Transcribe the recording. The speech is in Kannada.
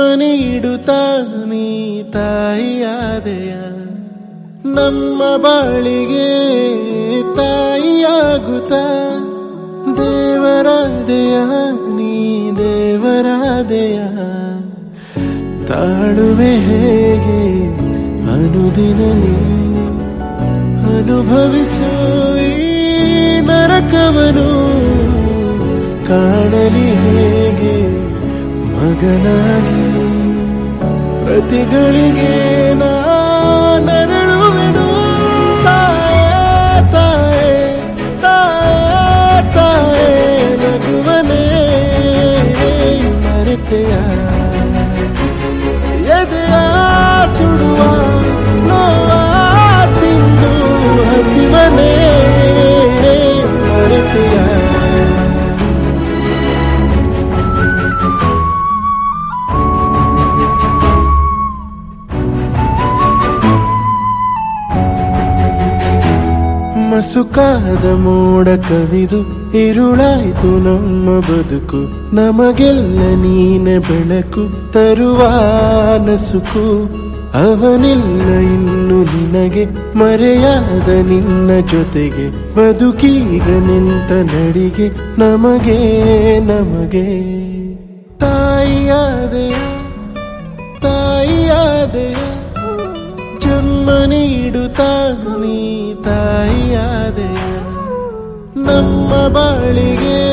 ನೀಡುತ್ತಾ ನೀ ತಾಯಿಯಾದೆಯ ನಮ್ಮ ಬಾಳಿಗೆ ತಾಯಿಯಾಗುತ್ತ ದೇವರಾದೆಯ ನೀ ದೇವರಾದೆಯ ತಾಳುವೆ ಹೇಗೆ ಅನುದಿನ ನೀ ಅನುಭವಿಸೋ ಈ ನರಕವನು ಕಾಣಲಿ ಹೇಗೆ ಮಗನಾಗಿ ಪ್ರತಿಗಳಿಗೆ ನರಳುವೆನು ತಾಯೇ ತಾಯೇ ತಾಯೇ ತಾಯೇ ನಗುವನೇ ಮರೆತೆಯ ಎದೆಯ ಸುಡುವ ನೋವ ತಿಂದು ಹಸಿವನೇ ಮರೆತೆಯ ಮಸುಕಾದ ಮೋಡ ಕವಿದು ಇರುಳಾಯ್ತು ನಮ್ಮ ಬದುಕು ನಮಗೆಲ್ಲ ನೀನೆ ಬೆಳಕು ತರುವ ನಸುಕು ಅವನಿಲ್ಲ ಇನ್ನು ನಿನಗೆ ಮರೆಯಾದ ನಿನ್ನ ಜೊತೆಗೆ ಬದುಕೀಗ ನಿಂತ ನಡಿಗೆ ನಮಗೆ ನಮಗೆ ತಾಯಿಯಾದೆಯ ತಾಯಿಯಾದೆಯ ಜನ್ಮ ನೀಡುತ್ತಾ ನೀ ತಾಯಿಯಾದೆಯ ನಮ್ಮ ಬಾಳಿಗೆ